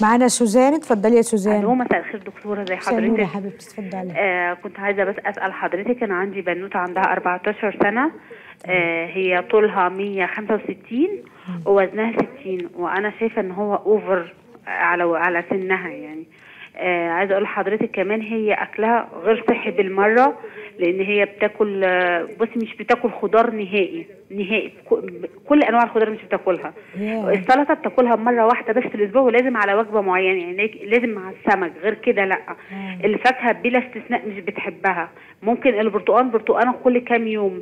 معانا سوزان اتفضلي يا سوزان الو مساء الخير دكتوره زي مساء النور يا حضرتك حبيبتي اتفضلي آه كنت عايزه بس اسال حضرتك انا عندي بنوته عندها 14 سنه آه هي طولها 165 ووزنها 60 وانا شايفه ان هو اوفر على على سنها يعني آه عايزه اقول لحضرتك كمان هي اكلها غير صحي بالمره لان هي بتاكل آه، بصي مش بتاكل خضار نهائي نهائي ك- كل انواع الخضار مش بتاكلها ياه. السلطه بتاكلها مره واحده بس في الاسبوع ولازم على وجبه معينه يعني لازم مع السمك غير كده لا الفاكهه بلا استثناء مش بتحبها ممكن البرتقال برتقانه كل كام يوم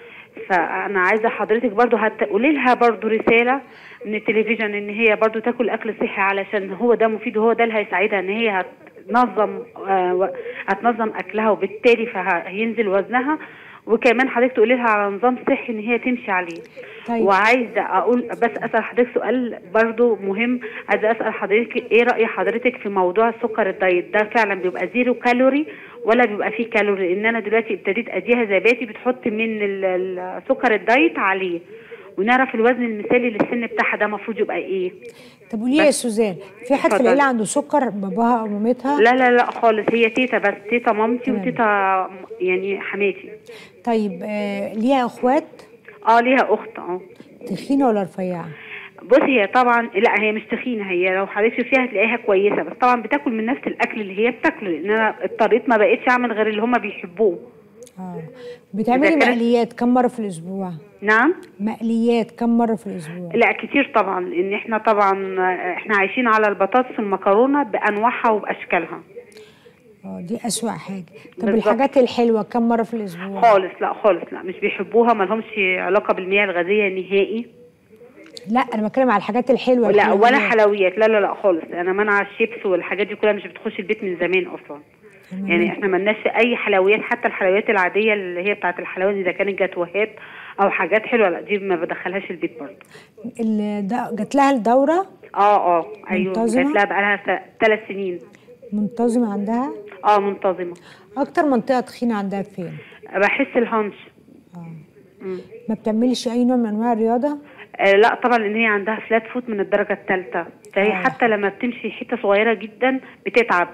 فانا عايزه حضرتك برضو هتقولي لها برضو رساله من التلفزيون ان هي برضو تاكل اكل صحي علشان هو ده مفيد وهو ده اللي هيساعدها ان هي هتنظم آه و- هتنظم اكلها وبالتالي فهينزل وزنها وكمان حضرتك تقولي لها على نظام صحي ان هي تمشي عليه طيب. وعايزه اقول بس اسال حضرتك سؤال برضو مهم عايزه اسال حضرتك ايه راي حضرتك في موضوع السكر الدايت ده فعلا بيبقى زيرو كالوري ولا بيبقى فيه كالوري لان انا دلوقتي ابتديت اديها زبادي بتحط من ال- ال- سكر الدايت عليه ونعرف الوزن المثالي للسن بتاعها ده المفروض يبقى ايه طب قولي لي يا سوزان في حد في اتفضلي. العيله عنده سكر باباها او مامتها لا لا لا خالص هي تيتا بس تيتا مامتي تمام. وتيتا يعني حماتي طيب آه ليها اخوات اه ليها اخت اه تخينه ولا رفيعه بصي هي طبعا لا هي مش تخينه هي لو حضرتك فيها هتلاقيها كويسه بس طبعا بتاكل من نفس الاكل اللي هي بتاكله لان انا اضطريت ما بقتش اعمل غير اللي هما بيحبوه اه بتعملي إذا كانت- مقليات كم مره في الاسبوع نعم مقليات كم مره في الاسبوع لا كتير طبعا لان احنا طبعا آه، احنا عايشين على البطاطس والمكرونه بانواعها وباشكالها اه دي اسوأ حاجه طب بالظبط. الحاجات الحلوه كم مره في الاسبوع خالص لا خالص لا مش بيحبوها ما لهمش علاقه بالمياه الغازيه نهائي لا انا بتكلم على الحاجات الحلوه لا ولا الحلويات. حلويات لا لا لا خالص انا منع الشيبس والحاجات دي كلها مش بتخش البيت من زمان اصلا تمام. يعني احنا ملناش اي حلويات حتى الحلويات العاديه اللي هي بتاعت الحلويات اذا كانت جاتوهات او حاجات حلوه لا دي ما بدخلهاش البيت برضه ال- ده جات لها الدوره اه اه ايوه منتظمة؟ جات لها بقالها ثلاث سنين منتظمه عندها اه منتظمه اكتر منطقه تخينه عندها فين بحس الهانش مم. ما بتعملش اي نوع من انواع الرياضه آه لا طبعا لان هي عندها فلات فوت من الدرجه الثالثه فهي آه. حتى لما بتمشي حته صغيره جدا بتتعب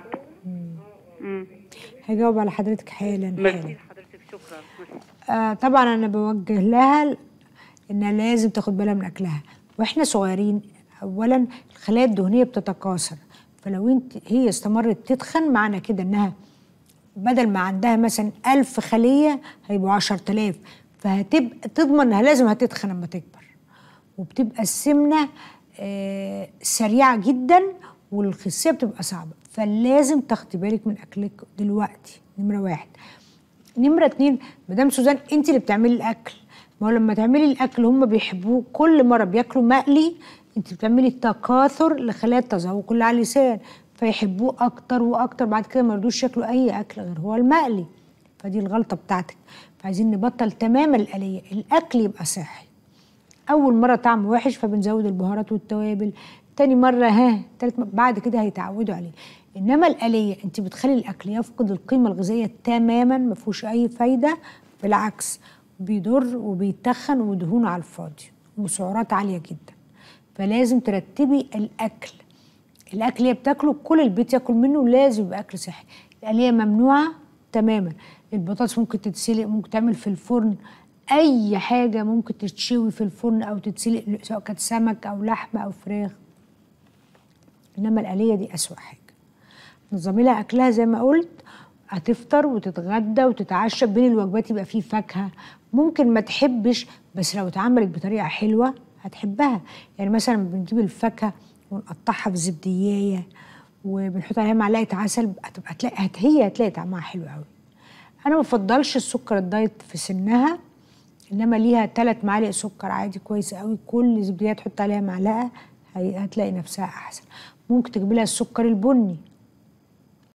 مم. هجاوب على حضرتك حالا ميرسي حالا لحضرتك شكرا ميرسي. آه طبعا انا بوجه لها انها لازم تاخد بالها من اكلها واحنا صغيرين اولا الخلايا الدهنيه بتتكاثر فلو انت هي استمرت تتخن معنى كده انها بدل ما عندها مثلا ألف خلية هيبقوا عشر تلاف فهتبقى تضمن انها لازم هتتخن لما تكبر وبتبقى السمنة آه سريعة جدا والخسية بتبقى صعبة فلازم تاخدي بالك من أكلك دلوقتي نمرة واحد نمرة اتنين مدام سوزان انت اللي بتعملي الاكل ما هو لما تعملي الاكل هم بيحبوه كل مره بياكلوا مقلي انت بتعملي تكاثر لخلايا التذوق اللي على اللسان فيحبوه اكتر واكتر بعد كده ما يرضوش ياكلوا اي اكل غير هو المقلي فدي الغلطه بتاعتك فعايزين نبطل تماما الآلية الاكل يبقى صحي اول مره طعم وحش فبنزود البهارات والتوابل تاني مره ها تالت مرة بعد كده هيتعودوا عليه انما الآلية انت بتخلي الاكل يفقد القيمه الغذائيه تماما ما فيهوش اي فايده بالعكس بيضر وبيتخن ودهونه على الفاضي وسعرات عاليه جدا فلازم ترتبي الاكل الاكل اللي بتاكله كل البيت ياكل منه لازم يبقى اكل صحي الآلية ممنوعه تماما البطاطس ممكن تتسلق ممكن تعمل في الفرن اي حاجه ممكن تتشوي في الفرن او تتسلق سواء كانت سمك او لحمه او فراخ انما الآلية دي اسوأ حاجه نظمي لها اكلها زي ما قلت هتفطر وتتغدى وتتعشى بين الوجبات يبقى فيه فاكهه ممكن ما تحبش بس لو اتعملت بطريقه حلوه هتحبها يعني مثلا بنجيب الفاكهه ونقطعها في زبديايه وبنحط عليها معلقه عسل هتبقى هتلاقي هت- هي هتلاقي طعمها حلو قوي انا ما بفضلش السكر الدايت في سنها انما ليها ثلاث معالق سكر عادي كويس قوي كل زبديه تحط عليها معلقه هي- هتلاقي نفسها احسن ممكن تجيب لها السكر البني